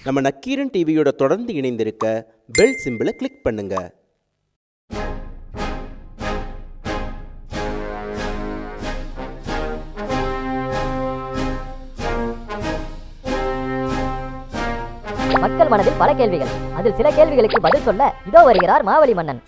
நம்ம நக்கீரன் டிவியோட தொடர்ந்து இணைந்திருக்க பெல் சிம்பிளை கிளிக் பண்ணுங்க மக்கள் மனதில் பல கேள்விகள் அதில் சில கேள்விகளுக்கு பதில் சொல்ல இதோ வருகிறார் மாவலி மன்னன்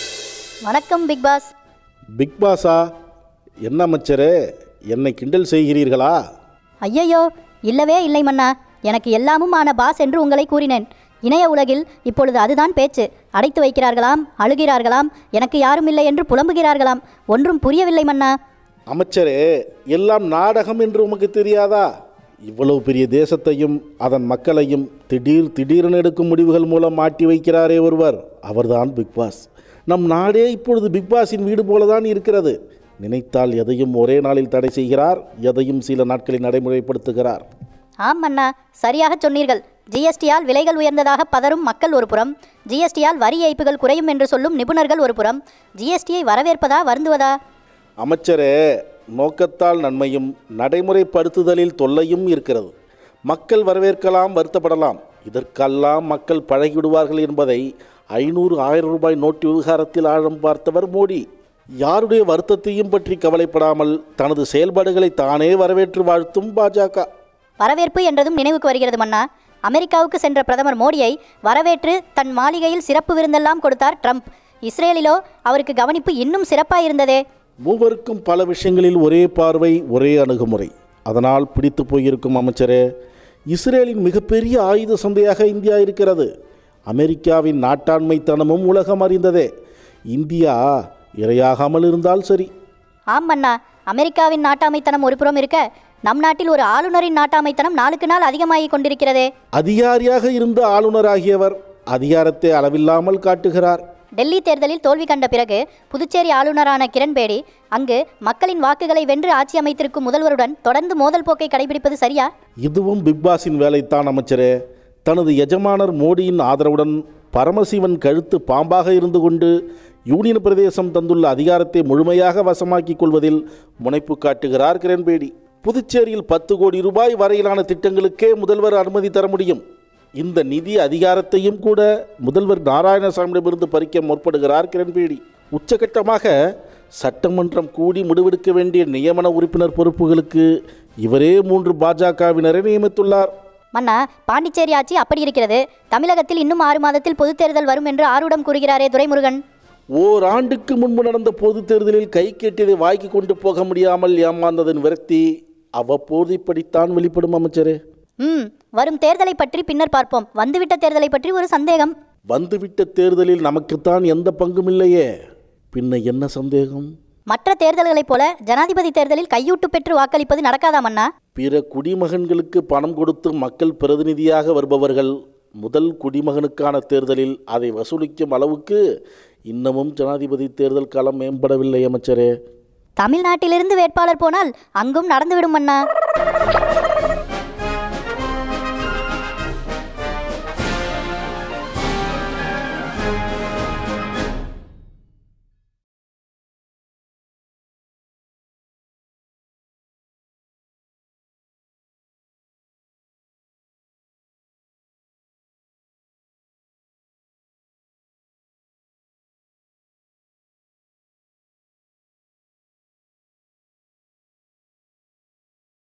வணக்கம் பிக் பாஸ் பிக் பாஸா என்ன அமைச்சரே என்னை கிண்டல் செய்கிறீர்களா ஐயையோ இல்லவே இல்லை மன்னா எனக்கு எல்லாமும் ஆன பாஸ் என்று உங்களை கூறினேன் இணைய உலகில் இப்பொழுது அதுதான் பேச்சு அடைத்து வைக்கிறார்களாம் அழுகிறார்களாம் எனக்கு யாரும் இல்லை என்று புலம்புகிறார்களாம் ஒன்றும் புரியவில்லை மன்னா அமைச்சரே எல்லாம் நாடகம் என்று உமக்கு தெரியாதா இவ்வளவு பெரிய தேசத்தையும் அதன் மக்களையும் திடீர் திடீரென எடுக்கும் முடிவுகள் மூலம் மாட்டி வைக்கிறாரே ஒருவர் அவர்தான் பிக் பாஸ் நம் நாடே இப்பொழுது பிக் பாஸின் வீடு போலதான் இருக்கிறது நினைத்தால் எதையும் ஒரே நாளில் தடை செய்கிறார் எதையும் சில நாட்களில் நடைமுறைப்படுத்துகிறார் ஆம் மன்னா சரியாக சொன்னீர்கள் ஜிஎஸ்டியால் விலைகள் உயர்ந்ததாக பதறும் மக்கள் ஒரு புறம் ஜிஎஸ்டியால் வரி ஏய்ப்புகள் குறையும் என்று சொல்லும் நிபுணர்கள் ஒரு புறம் ஜிஎஸ்டியை வரவேற்பதா வருந்துவதா அமைச்சரே நோக்கத்தால் நன்மையும் நடைமுறைப்படுத்துதலில் தொல்லையும் இருக்கிறது மக்கள் வரவேற்கலாம் வருத்தப்படலாம் இதற்கெல்லாம் மக்கள் பழகிவிடுவார்கள் என்பதை ஐநூறு ஆயிரம் ரூபாய் நோட்டு விவகாரத்தில் ஆழம் பார்த்தவர் மோடி யாருடைய வருத்தத்தையும் பற்றி கவலைப்படாமல் தனது செயல்பாடுகளை தானே வரவேற்று வாழ்த்தும் பாஜக வரவேற்பு என்றதும் நினைவுக்கு வருகிறது மன்னா அமெரிக்காவுக்கு சென்ற பிரதமர் மோடியை வரவேற்று தன் மாளிகையில் சிறப்பு விருந்தெல்லாம் கொடுத்தார் ட்ரம்ப் இஸ்ரேலிலோ அவருக்கு கவனிப்பு இன்னும் சிறப்பாக இருந்ததே மூவருக்கும் பல விஷயங்களில் ஒரே பார்வை ஒரே அணுகுமுறை அதனால் பிடித்து போயிருக்கும் அமைச்சரே இஸ்ரேலின் மிகப்பெரிய ஆயுத சந்தையாக இந்தியா இருக்கிறது அமெரிக்காவின் நாட்டாண்மைத்தனமும் உலகம் அறிந்ததே இந்தியா இரையாகாமல் இருந்தால் சரி ஆம் மன்னா அமெரிக்காவின் நாட்டாமைத்தனம் ஒரு புறம் இருக்க நம் நாட்டில் ஒரு ஆளுநரின் நாட்டாமைத்தனம் நாளுக்கு நாள் அதிகமாகிக் கொண்டிருக்கிறதே அதிகாரியாக இருந்த ஆளுநராகியவர் அதிகாரத்தை அளவில்லாமல் காட்டுகிறார் டெல்லி தேர்தலில் தோல்வி கண்ட பிறகு புதுச்சேரி ஆளுநரான கிரண்பேடி அங்கு மக்களின் வாக்குகளை வென்று ஆட்சி அமைத்திருக்கும் முதல்வருடன் தொடர்ந்து மோதல் போக்கை கடைபிடிப்பது சரியா இதுவும் பிக்பாஸின் வேலைத்தான் அமைச்சரே தனது எஜமானர் மோடியின் ஆதரவுடன் பரமசிவன் கழுத்து பாம்பாக இருந்து கொண்டு யூனியன் பிரதேசம் தந்துள்ள அதிகாரத்தை முழுமையாக வசமாக்கிக் கொள்வதில் முனைப்பு காட்டுகிறார் கிரண்பேடி புதுச்சேரியில் பத்து கோடி ரூபாய் வரையிலான திட்டங்களுக்கே முதல்வர் அனுமதி தர முடியும் இந்த நிதி அதிகாரத்தையும் கூட முதல்வர் நாராயணசாமியிடமிருந்து பறிக்க முற்படுகிறார் கிரண்பேடி உச்சகட்டமாக சட்டமன்றம் கூடி முடிவெடுக்க வேண்டிய நியமன உறுப்பினர் பொறுப்புகளுக்கு இவரே மூன்று பாஜகவினரை நியமித்துள்ளார் மன்னா பாண்டிச்சேரி ஆட்சி அப்படி இருக்கிறது தமிழகத்தில் இன்னும் ஆறு மாதத்தில் பொதுத் தேர்தல் வரும் என்று ஆரூடம் கூறுகிறாரே துரைமுருகன் ஓராண்டுக்கு முன்பு நடந்த பொதுத் தேர்தலில் கை கெட்டியதை வாய்க்கு கொண்டு போக முடியாமல் ஏமாந்ததன் விரக்தி அவ்வப்போது இப்படித்தான் வெளிப்படும் அமைச்சரே ம் வரும் தேர்தலை பற்றி பின்னர் பார்ப்போம் வந்துவிட்ட தேர்தலை பற்றி ஒரு சந்தேகம் வந்துவிட்ட தேர்தலில் நமக்குத்தான் எந்த பங்கும் இல்லையே பின்ன என்ன சந்தேகம் மற்ற தேர்தல்களைப் போல ஜனாதிபதி தேர்தலில் கையூட்டு பெற்று வாக்களிப்பது நடக்காதா மன்னா பிற குடிமகன்களுக்கு பணம் கொடுத்து மக்கள் பிரதிநிதியாக வருபவர்கள் முதல் குடிமகனுக்கான தேர்தலில் அதை வசூலிக்கும் அளவுக்கு இன்னமும் ஜனாதிபதி தேர்தல் காலம் மேம்படவில்லை அமைச்சரே தமிழ்நாட்டிலிருந்து வேட்பாளர் போனால் அங்கும் நடந்துவிடும் மன்னா